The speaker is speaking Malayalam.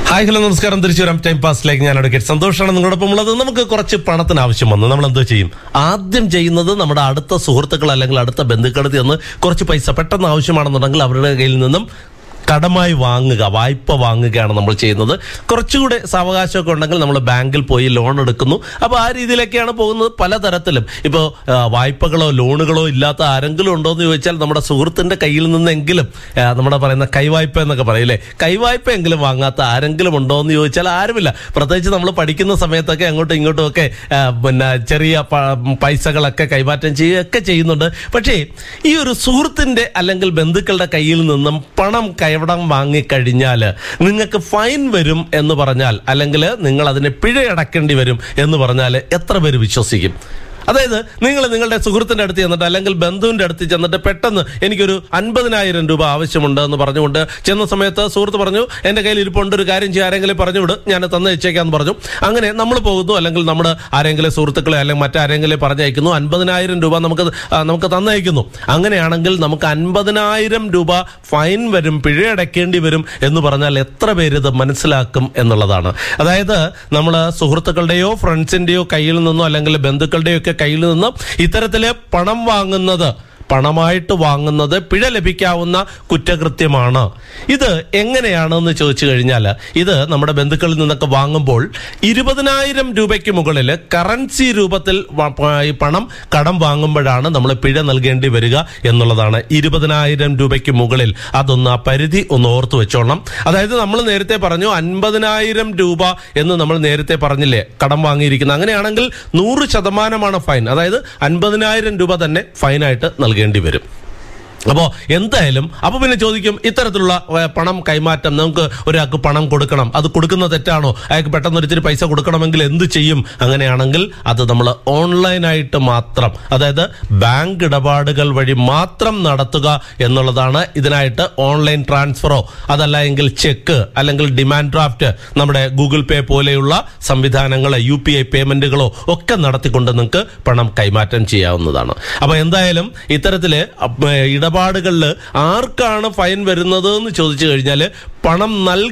ഹായ് ഹലോ നമസ്കാരം തിരിച്ചു വരാം ടൈം പാസിലേക്ക് ഞാൻ അഡ്വക്കേറ്റ് സന്തോഷമാണ് നിങ്ങളോടൊപ്പം ഉള്ളത് നമുക്ക് കുറച്ച് പണത്തിന് ആവശ്യം വന്നു നമ്മൾ എന്തോ ചെയ്യും ആദ്യം ചെയ്യുന്നത് നമ്മുടെ അടുത്ത സുഹൃത്തുക്കൾ അല്ലെങ്കിൽ അടുത്ത ബന്ധുക്കളത്തിൽ നിന്ന് കുറച്ച് പൈസ പെട്ടെന്ന് ആവശ്യമാണെന്നുണ്ടെങ്കിൽ അവരുടെ കയ്യിൽ നിന്നും കടമായി വാങ്ങുക വായ്പ വാങ്ങുകയാണ് നമ്മൾ ചെയ്യുന്നത് കുറച്ചുകൂടെ സാവകാശമൊക്കെ ഉണ്ടെങ്കിൽ നമ്മൾ ബാങ്കിൽ പോയി ലോൺ എടുക്കുന്നു അപ്പോൾ ആ രീതിയിലൊക്കെയാണ് പോകുന്നത് പലതരത്തിലും ഇപ്പോൾ വായ്പകളോ ലോണുകളോ ഇല്ലാത്ത ആരെങ്കിലും ഉണ്ടോ എന്ന് ചോദിച്ചാൽ നമ്മുടെ സുഹൃത്തിന്റെ കയ്യിൽ നിന്നെങ്കിലും ആ, നമ്മുടെ പറയുന്ന കൈവായ്പ എന്നൊക്കെ പറയില്ലേ കൈവായ്പ എങ്കിലും വാങ്ങാത്ത ആരെങ്കിലും ഉണ്ടോ എന്ന് ചോദിച്ചാൽ ആരുമില്ല പ്രത്യേകിച്ച് നമ്മൾ പഠിക്കുന്ന സമയത്തൊക്കെ അങ്ങോട്ടും ഇങ്ങോട്ടും ഒക്കെ ആ, പിന്നെ ചെറിയ പ- പൈസകളൊക്കെ കൈമാറ്റം ചെയ്യുകയൊക്കെ ചെയ്യുന്നുണ്ട് പക്ഷേ ഈ ഒരു സുഹൃത്തിന്റെ അല്ലെങ്കിൽ ബന്ധുക്കളുടെ കയ്യിൽ നിന്നും പണം കൈവടം വാങ്ങിക്കഴിഞ്ഞാൽ നിങ്ങൾക്ക് ഫൈൻ വരും എന്ന് പറഞ്ഞാൽ അല്ലെങ്കിൽ നിങ്ങൾ അതിന് പിഴ അടക്കേണ്ടി വരും എന്ന് പറഞ്ഞാൽ എത്ര പേര് വിശ്വസിക്കും അതായത് നിങ്ങൾ നിങ്ങളുടെ സുഹൃത്തിന്റെ അടുത്ത് ചെന്നിട്ട് അല്ലെങ്കിൽ ബന്ധുവിന്റെ അടുത്ത് ചെന്നിട്ട് പെട്ടെന്ന് എനിക്കൊരു അൻപതിനായിരം രൂപ ആവശ്യമുണ്ട് എന്ന് പറഞ്ഞുകൊണ്ട് ചെന്ന സമയത്ത് സുഹൃത്ത് പറഞ്ഞു എന്റെ കയ്യിൽ ഇരിപ്പുണ്ട് ഒരു കാര്യം ചെയ്യാൻ ആരെങ്കിലും പറഞ്ഞു വിട് ഞാൻ തന്നയച്ചേക്കാന്ന് പറഞ്ഞു അങ്ങനെ നമ്മൾ പോകുന്നു അല്ലെങ്കിൽ നമ്മുടെ ആരെങ്കിലും സുഹൃത്തുക്കളെ അല്ലെങ്കിൽ മറ്റാരെങ്കിലും പറഞ്ഞയക്കുന്നു അൻപതിനായിരം രൂപ നമുക്ക് ആ, നമുക്ക് തന്നയക്കുന്നു അങ്ങനെയാണെങ്കിൽ നമുക്ക് അൻപതിനായിരം രൂപ ഫൈൻ വരും പിഴ അടയ്ക്കേണ്ടി വരും എന്ന് പറഞ്ഞാൽ എത്ര പേര് ഇത് മനസ്സിലാക്കും എന്നുള്ളതാണ് അതായത് നമ്മൾ സുഹൃത്തുക്കളുടെയോ ഫ്രണ്ട്സിന്റെയോ കയ്യിൽ നിന്നോ അല്ലെങ്കിൽ ബന്ധുക്കളുടെയോ ഒക്കെ കയ്യിൽ നിന്നും ഇത്തരത്തില് പണം വാങ്ങുന്നത് പണമായിട്ട് വാങ്ങുന്നത് പിഴ ലഭിക്കാവുന്ന കുറ്റകൃത്യമാണ് ഇത് എങ്ങനെയാണെന്ന് ചോദിച്ചു കഴിഞ്ഞാൽ ഇത് നമ്മുടെ ബന്ധുക്കളിൽ നിന്നൊക്കെ വാങ്ങുമ്പോൾ ഇരുപതിനായിരം രൂപയ്ക്ക് മുകളിൽ കറൻസി രൂപത്തിൽ വ- പ- ഈ പണം കടം വാങ്ങുമ്പോഴാണ് നമ്മൾ പിഴ നൽകേണ്ടി വരിക എന്നുള്ളതാണ് ഇരുപതിനായിരം രൂപയ്ക്ക് മുകളിൽ അതൊന്ന് ആ പരിധി ഒന്ന് ഓർത്തു വെച്ചോളണം അതായത് നമ്മൾ നേരത്തെ പറഞ്ഞു അൻപതിനായിരം രൂപ എന്ന് നമ്മൾ നേരത്തെ പറഞ്ഞില്ലേ കടം വാങ്ങിയിരിക്കുന്നത് അങ്ങനെയാണെങ്കിൽ നൂറ് ശതമാനമാണ് ഫൈൻ അതായത് അൻപതിനായിരം രൂപ തന്നെ ഫൈനായിട്ട് നൽകേണ്ടി വരും അപ്പോൾ എന്തായാലും അപ്പോൾ പിന്നെ ചോദിക്കും ഇത്തരത്തിലുള്ള ഏ, പണം കൈമാറ്റം നമുക്ക് ഒരാൾക്ക് പണം കൊടുക്കണം അത് കൊടുക്കുന്ന തെറ്റാണോ അയാൾക്ക് പെട്ടെന്ന് ഒരിച്ചിരി പൈസ കൊടുക്കണമെങ്കിൽ എന്ത് ചെയ്യും അങ്ങനെയാണെങ്കിൽ അത് നമ്മൾ ഓൺലൈനായിട്ട് മാത്രം അതായത് ബാങ്ക് ഇടപാടുകൾ വഴി മാത്രം നടത്തുക എന്നുള്ളതാണ് ഇതിനായിട്ട് ഓൺലൈൻ ട്രാൻസ്ഫറോ അതല്ല എങ്കിൽ ചെക്ക് അല്ലെങ്കിൽ ഡിമാൻഡ് ഡ്രാഫ്റ്റ് നമ്മുടെ ഗൂഗിൾ പേ പോലെയുള്ള സംവിധാനങ്ങൾ യു പി ഐ പേയ്മെന്റുകളോ ഒക്കെ നടത്തിക്കൊണ്ട് നിങ്ങൾക്ക് പണം കൈമാറ്റം ചെയ്യാവുന്നതാണ് അപ്പൊ എന്തായാലും ഇത്തരത്തില് അപ്പ- ഇടപാടുകളിൽ ആർക്കാണ് ഫൈൻ വരുന്നത് എന്ന് ചോദിച്ചു കഴിഞ്ഞാൽ പണം നൽകി